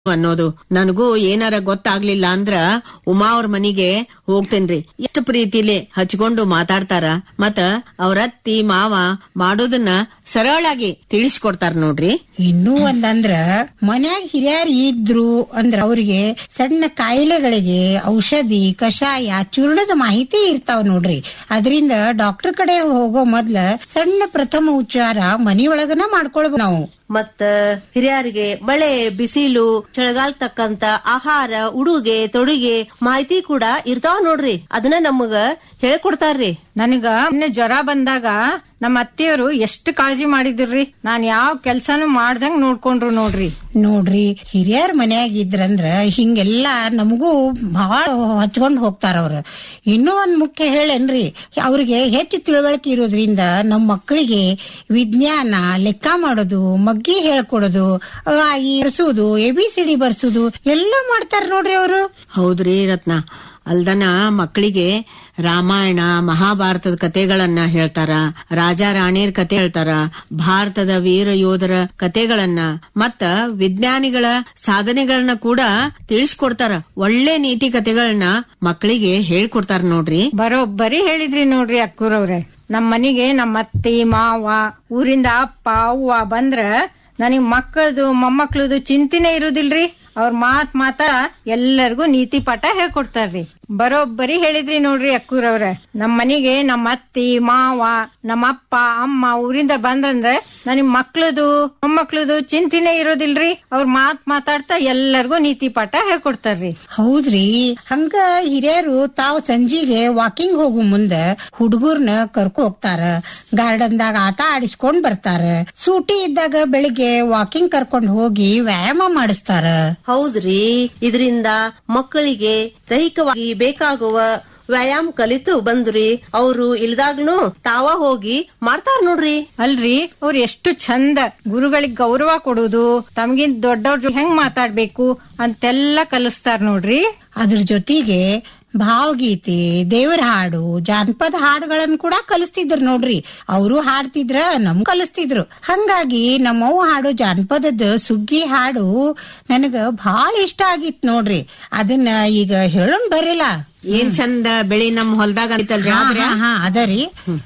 ಅನ್ನೋದು ನನಗೂ ಏನಾರ ಗೊತ್ತಾಗ್ಲಿಲ್ಲ ಅಂದ್ರ ಉಮಾ ಅವ್ರ ಮನಿಗೆ ಹೋಗ್ತೇನ್ರಿ ಎಷ್ಟು ಪ್ರೀತಿಲಿ ಹಚ್ಕೊಂಡು ಮಾತಾಡ್ತಾರ ಮತ್ತ ಅವ್ರ ಅತ್ತಿ ಮಾವ ಮಾಡೋದನ್ನ ಸರಳಾಗಿ ತಿಳಿಸ್ಕೊಡ್ತಾರ ನೋಡ್ರಿ ಇನ್ನೂ ಒಂದಂದ್ರ ಮನ್ಯಾಗ ಹಿರಿಯರ್ ಇದ್ರು ಅಂದ್ರ ಅವ್ರಿಗೆ ಸಣ್ಣ ಕಾಯಿಲೆಗಳಿಗೆ ಔಷಧಿ ಕಷಾಯ ಚೂರ್ಣದ ಮಾಹಿತಿ ಇರ್ತಾವ ನೋಡ್ರಿ ಅದರಿಂದ ಡಾಕ್ಟರ್ ಕಡೆ ಹೋಗೋ ಮೊದ್ಲ ಸಣ್ಣ ಪ್ರಥಮ ಉಪಚಾರ ಮನಿಯೊಳಗನ ಮಾಡ್ಕೊಳ್ಬೇಕು ನಾವು ಮತ್ತ ಹಿರಿಯರಿಗೆ ಮಳೆ ಬಿಸಿಲು ಚಳಿಗಾಲ ತಕ್ಕಂತ ಆಹಾರ ಉಡುಗೆ ತೊಡುಗೆ ಮಾಹಿತಿ ಕೂಡ ಇರ್ತಾವ ನೋಡ್ರಿ ಅದನ್ನ ನಮಗ ಹೇಳ್ಕೊಡ್ತಾರ್ರಿ ನನಗ ಮೊನ್ನೆ ಜ್ವರ ಬಂದಾಗ ನಮ್ಮ ಅತ್ತೆಯವರು ಎಷ್ಟು ಕಾಳಜಿ ಮಾಡಿದಿರ್ರಿ ನಾನ್ ಯಾವ ಕೆಲ್ಸಾನು ಮಾಡ್ದಂಗ್ ನೋಡ್ಕೊಂಡ್ರು ನೋಡ್ರಿ ನೋಡ್ರಿ ಹಿರಿಯರ್ ಮನ್ಯಾಗ ಇದ್ರಂದ್ರ ಹಿಂಗೆಲ್ಲಾ ನಮಗೂ ಬಹಳ ಹಚ್ಕೊಂಡ್ ಹೋಗ್ತಾರ ಅವ್ರ ಇನ್ನೂ ಒಂದ್ ಮುಖ್ಯ ಹೇಳೇನ್ರಿ ಅವ್ರಿಗೆ ಹೆಚ್ಚು ತಿಳುವಳಿಕೆ ಇರೋದ್ರಿಂದ ನಮ್ಮ ಮಕ್ಕಳಿಗೆ ವಿಜ್ಞಾನ ಲೆಕ್ಕ ಮಾಡೋದು ಮಗ್ಗಿ ಹೇಳ್ಕೊಡೋದು ಆ, ಈ ಬರ್ಸೋದು ಎ ಬಿ ಸಿ ಡಿ ಬರ್ಸೋದು ಎಲ್ಲ ಮಾಡ್ತಾರ ನೋಡ್ರಿ ಅವರು ಹೌದ್ರಿ ರತ್ನ ಅಲ್ದನ ಮಕ್ಕಳಿಗೆ ರಾಮಾಯಣ ಮಹಾಭಾರತದ ಕತೆಗಳನ್ನ ಹೇಳ್ತಾರ ರಾಜ ರಾಣಿಯರ್ ಕತೆ ಹೇಳ್ತಾರ ಭಾರತದ ವೀರ ಯೋಧರ ಕತೆಗಳನ್ನ ಮತ್ತ ವಿಜ್ಞಾನಿಗಳ ಸಾಧನೆಗಳನ್ನ ಕೂಡ ತಿಳಿಸ್ಕೊಡ್ತಾರ ಒಳ್ಳೆ ನೀತಿ ಕತೆಗಳನ್ನ ಮಕ್ಕಳಿಗೆ ಹೇಳ್ಕೊಡ್ತಾರ ನೋಡ್ರಿ ಬರೋಬ್ಬರಿ ಹೇಳಿದ್ರಿ ನೋಡ್ರಿ ಅಕ್ಕೂರವ್ರೆ ನಮ್ ಮನಿಗೆ ನಮ್ಮ ಅತ್ತಿ ಮಾವ ಊರಿಂದ ಅಪ್ಪ ಅವ್ವ ಬಂದ್ರ ನನಗ್ ಮಕ್ಕಳದು ಮೊಮ್ಮಕ್ಳದು ಚಿಂತಿನೇ ಇರುದಿಲ್ರಿ ಅವ್ರ ಮಾತ್ ಮಾತ ಎಲ್ಲರಿಗೂ ನೀತಿ ಪಾಠ ಹೇಳ್ಕೊಡ್ತಾರ್ರಿ ಬರೋಬ್ಬರಿ ಹೇಳಿದ್ರಿ ನೋಡ್ರಿ ಅಕ್ಕೂರವ್ರೆ ನಮ್ ಮನಿಗೆ ನಮ್ಮ ಅತ್ತಿ ಮಾವ ನಮ್ಮ ಅಪ್ಪ ಅಮ್ಮ ಊರಿಂದ ಬಂದ್ರಂದ್ರೆ ನನಗ್ ಮಕ್ಳದು ಮೊಮ್ಮಕ್ಳದು ಚಿಂತಿನೇ ಇರೋದಿಲ್ರಿ ಅವ್ರ ಮಾತ್ ಮಾತಾಡ್ತಾ ಎಲ್ಲರಿಗೂ ನೀತಿ ಪಾಠ ಹೇಳ್ಕೊಡ್ತಾರ್ರಿ ಹೌದ್ರಿ ಹಂಗ ಹಿರಿಯರು ತಾವ್ ಸಂಜಿಗೆ ವಾಕಿಂಗ್ ಹೋಗು ಮುಂದ ಹುಡುಗರ್ನ ಕರ್ಕೊ ಹೋಗ್ತಾರ ಗಾರ್ಡನ್ದಾಗ ಆಟ ಆಡಿಸ್ಕೊಂಡ್ ಬರ್ತಾರ ಸೂಟಿ ಇದ್ದಾಗ ಬೆಳಿಗ್ಗೆ ವಾಕಿಂಗ್ ಕರ್ಕೊಂಡ್ ಹೋಗಿ ವ್ಯಾಯಾಮ ಮಾಡಿಸ್ತಾರ ಹೌದ್ರಿ ಇದರಿಂದ ಮಕ್ಕಳಿಗೆ ದೈಹಿಕವಾಗಿ ಬೇಕಾಗುವ ವ್ಯಾಯಾಮ ಕಲಿತು ಬಂದ್ರಿ ಅವರು ಇಲ್ದಾಗ್ನು ತಾವ ಹೋಗಿ ಮಾಡ್ತಾರ ನೋಡ್ರಿ ಅಲ್ರಿ ಅವ್ರು ಎಷ್ಟು ಚಂದ ಗುರುಗಳಿಗೆ ಗೌರವ ಕೊಡುದು ತಮ್ಗಿಂತ ದೊಡ್ಡವ್ರ ಹೆಂಗ್ ಮಾತಾಡ್ಬೇಕು ಅಂತೆಲ್ಲ ಕಲಿಸ್ತಾರ ನೋಡ್ರಿ ಅದ್ರ ಜೊತೆಗೆ ಭಾವಗೀತೆ ದೇವರ ಹಾಡು ಜಾನಪದ ಹಾಡುಗಳನ್ನ ಕೂಡ ಕಲಿಸ್ತಿದ್ರು ನೋಡ್ರಿ ಅವರು ಹಾಡ್ತಿದ್ರ ನಮ್ ಕಲಿಸ್ತಿದ್ರು ಹಂಗಾಗಿ ನಮ್ಮವ್ವ ಹಾಡು ಜಾನಪದದ ಸುಗ್ಗಿ ಹಾಡು ನನಗ ಬಹಳ ಇಷ್ಟ ಆಗಿತ್ ನೋಡ್ರಿ ಅದನ್ನ ಈಗ ಹೇಳೋಣ ಬರಿಲ್ಲ ಏನ್ ಚಂದ ಬೆಳಿ ನಮ್ ಹೊಲ್ದಾಗ ಅಂತಲ್ರಿ ಹಾ, ಆದ್ರೆ ಹಾ, ಹಾ, ಅದರಿ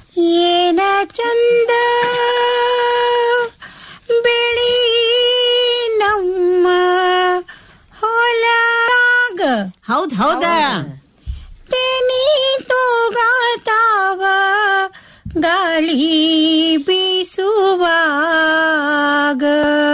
ಏನ ಚಂದ ಬೆಳಿ ನಮ್ಮ ಹೊಲದಾಗ ಹೌದ್ ಹೌದ ತೆನಿ ತೂಗಾತಾವ ಗಾಳಿ ಬೀಸುವಾಗ